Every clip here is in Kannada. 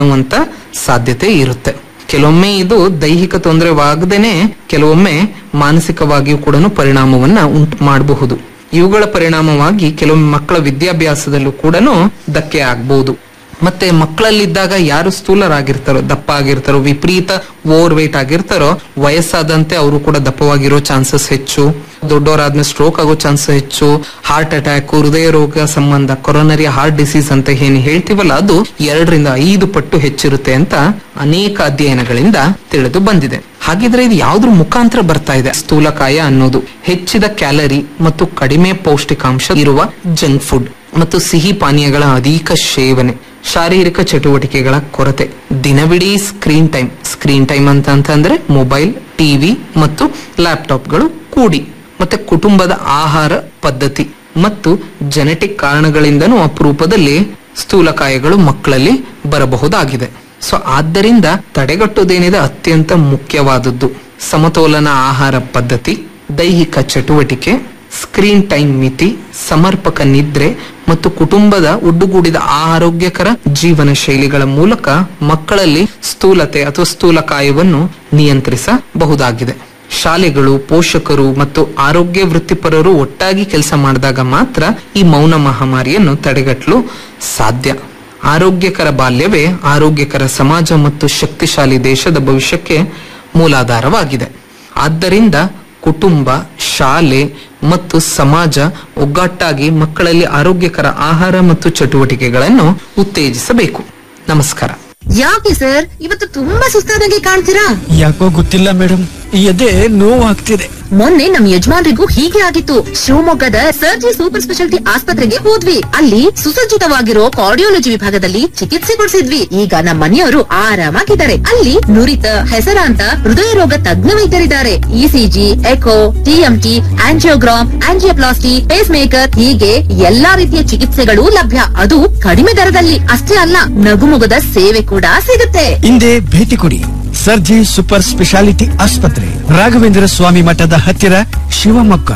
ಅನ್ನುವಂತ ಸಾಧ್ಯತೆ ಇರುತ್ತೆ ಕೆಲವೊಮ್ಮೆ ಇದು ದೈಹಿಕ ತೊಂದರೆವಾಗದೇನೆ ಕೆಲವೊಮ್ಮೆ ಮಾನಸಿಕವಾಗಿಯೂ ಕೂಡ ಪರಿಣಾಮವನ್ನ ಉಂಟು ಮಾಡಬಹುದು ಇವುಗಳ ಪರಿಣಾಮವಾಗಿ ಕೆಲವೊಮ್ಮೆ ಮಕ್ಕಳ ವಿದ್ಯಾಭ್ಯಾಸದಲ್ಲೂ ಕೂಡ ಧಕ್ಕೆ ಆಗ್ಬಹುದು ಮತ್ತೆ ಮಕ್ಕಳಲ್ಲಿದ್ದಾಗ ಯಾರು ಸ್ಥೂಲರಾಗಿರ್ತಾರೋ ದಪ್ಪ ಆಗಿರ್ತಾರೋ ವಿಪರೀತ ಓವರ್ ವೇಟ್ ಆಗಿರ್ತಾರೋ ವಯಸ್ಸಾದಂತೆ ಅವರು ಕೂಡ ದಪ್ಪವಾಗಿರೋ ಚಾನ್ಸಸ್ ಹೆಚ್ಚು ದೊಡ್ಡವರಾದ್ಮೇಲೆ ಸ್ಟ್ರೋಕ್ ಆಗೋ ಚಾನ್ಸ್ ಹೆಚ್ಚು ಹಾರ್ಟ್ ಅಟ್ಯಾಕ್ ಹೃದಯ ರೋಗ ಸಂಬಂಧ ಕೊರೋನರಿ ಹಾರ್ಟ್ ಡಿಸೀಸ್ ಅಂತ ಏನ್ ಹೇಳ್ತೀವಲ್ಲ ಅದು ಎರಡರಿಂದ ಐದು ಪಟ್ಟು ಹೆಚ್ಚಿರುತ್ತೆ ಅಂತ ಅನೇಕ ಅಧ್ಯಯನಗಳಿಂದ ತಿಳಿದು ಬಂದಿದೆ ಹಾಗಿದ್ರೆ ಇದು ಯಾವ್ದ್ರ ಮುಖಾಂತರ ಬರ್ತಾ ಇದೆ ಸ್ಥೂಲಕಾಯ ಅನ್ನೋದು ಹೆಚ್ಚಿದ ಕ್ಯಾಲರಿ ಮತ್ತು ಕಡಿಮೆ ಪೌಷ್ಟಿಕಾಂಶ ಇರುವ ಜಂಕ್ ಫುಡ್ ಮತ್ತು ಸಿಹಿ ಪಾನೀಯಗಳ ಅಧಿಕ ಸೇವನೆ ಶಾರೀರಿಕ ಚಟುವಟಿಕೆಗಳ ಕೊರತೆ ದಿನವಿಡೀ ಸ್ಕ್ರೀನ್ ಟೈಮ್ ಸ್ಕ್ರೀನ್ ಟೈಮ್ ಅಂತ ಅಂತಂದ್ರೆ ಮೊಬೈಲ್ ಟಿವಿ ಮತ್ತು ಲ್ಯಾಪ್ಟಾಪ್ಗಳು ಕೂಡಿ ಮತ್ತೆ ಕುಟುಂಬದ ಆಹಾರ ಪದ್ಧತಿ ಮತ್ತು ಜೆನೆಟಿಕ್ ಕಾರಣಗಳಿಂದನೂ ಅಪರೂಪದಲ್ಲಿ ಸ್ಥೂಲಕಾಯಗಳು ಮಕ್ಕಳಲ್ಲಿ ಬರಬಹುದಾಗಿದೆ ಸೊ ಆದ್ದರಿಂದ ತಡೆಗಟ್ಟುವುದೇನಿದೆ ಅತ್ಯಂತ ಮುಖ್ಯವಾದದ್ದು ಸಮತೋಲನ ಆಹಾರ ಪದ್ಧತಿ ದೈಹಿಕ ಚಟುವಟಿಕೆ ಸ್ಕ್ರೀನ್ ಟೈಮ್ ಮಿತಿ ಸಮರ್ಪಕ ನಿದ್ರೆ ಮತ್ತು ಕುಟುಂಬದ ಒಡ್ಡುಗೂಡಿದ ಆರೋಗ್ಯಕರ ಜೀವನ ಶೈಲಿಗಳ ಮೂಲಕ ಮಕ್ಕಳಲ್ಲಿ ಸ್ಥೂಲತೆ ಅಥವಾ ಸ್ಥೂಲಕಾಯವನ್ನು ನಿಯಂತ್ರಿಸಬಹುದಾಗಿದೆ ಶಾಲೆಗಳು ಪೋಷಕರು ಮತ್ತು ಆರೋಗ್ಯ ವೃತ್ತಿಪರರು ಒಟ್ಟಾಗಿ ಕೆಲಸ ಮಾಡಿದಾಗ ಮಾತ್ರ ಈ ಮೌನ ಮಹಾಮಾರಿಯನ್ನು ತಡೆಗಟ್ಟಲು ಸಾಧ್ಯ ಆರೋಗ್ಯಕರ ಬಾಲ್ಯವೇ ಆರೋಗ್ಯಕರ ಸಮಾಜ ಮತ್ತು ಶಕ್ತಿಶಾಲಿ ದೇಶದ ಭವಿಷ್ಯಕ್ಕೆ ಮೂಲಾಧಾರವಾಗಿದೆ ಆದ್ದರಿಂದ ಕುಟುಂಬ ಶಾಲೆ ಮತ್ತು ಸಮಾಜ ಒಗ್ಗಟ್ಟಾಗಿ ಮಕ್ಕಳಲ್ಲಿ ಆರೋಗ್ಯಕರ ಆಹಾರ ಮತ್ತು ಚಟುವಟಿಕೆಗಳನ್ನು ಉತ್ತೇಜಿಸಬೇಕು ನಮಸ್ಕಾರ ಯಾಕೆ ಸರ್ ಇವತ್ತು ತುಂಬಾ ಸುಸ್ತಾದಂಗೆ ಕಾಣ್ತೀರಾ ಯಾಕೋ ಗೊತ್ತಿಲ್ಲ ಮೇಡಮ್ ಎದೆ ನೋವು ಆಗ್ತಿದೆ ಮೊನ್ನೆ ನಮ್ ಯಜಮಾನ್ರಿಗೂ ಹೀಗೆ ಆಗಿತ್ತು ಶಿವಮೊಗ್ಗದ ಸರ್ಜಿ ಸೂಪರ್ ಸ್ಪೆಷಾಲಿಟಿ ಆಸ್ಪತ್ರೆಗೆ ಹೋದ್ವಿ ಅಲ್ಲಿ ಸುಸಜ್ಜಿತವಾಗಿರೋ ಕಾರ್ಡಿಯೋಲಜಿ ವಿಭಾಗದಲ್ಲಿ ಚಿಕಿತ್ಸೆ ಕೊಡಿಸಿದ್ವಿ ಈಗ ನಮ್ಮ ಮನೆಯವರು ಆರಾಮಾಗಿದ್ದಾರೆ ಅಲ್ಲಿ ನುರಿತ ಹೆಸರಾಂತ ಹೃದಯ ರೋಗ ತಜ್ಞ ವೈದ್ಯರಿದ್ದಾರೆ ECG echo TMT angiogram angioplasty pacemaker ಹೀಗೆ ಎಲ್ಲಾ ರೀತಿಯ ಚಿಕಿತ್ಸೆಗಳು ಲಭ್ಯ ಅದು ಕಡಿಮೆ ದರದಲ್ಲಿ ಅಷ್ಟೇ ಅಲ್ಲ ನಗುಮೊಗದ ಸೇವೆ ಕೂಡ ಸಿಗುತ್ತೆ ಹಿಂದೆ ಭೇಟಿ ಕೊಡಿ ಸರ್ಜಿ ಸೂಪರ್ ಸ್ಪೆಷಾಲಿಟಿ ಆಸ್ಪತ್ರೆ ರಾಘವೇಂದ್ರ ಸ್ವಾಮಿ ಮಠದ ಹತ್ತಿರ ಶಿವಮೊಗ್ಗ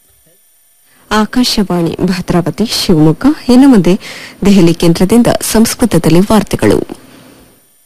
ಆಕಾಶವಾಣಿ ಭದ್ರಾವತಿ ಶಿವಮೊಗ್ಗ ಇನ್ನು ಮುಂದೆ ದೆಹಲಿ ಕೇಂದ್ರದಿಂದ ಸಂಸ್ಕೃತದಲ್ಲಿ ವಾರ್ತೆಗಳು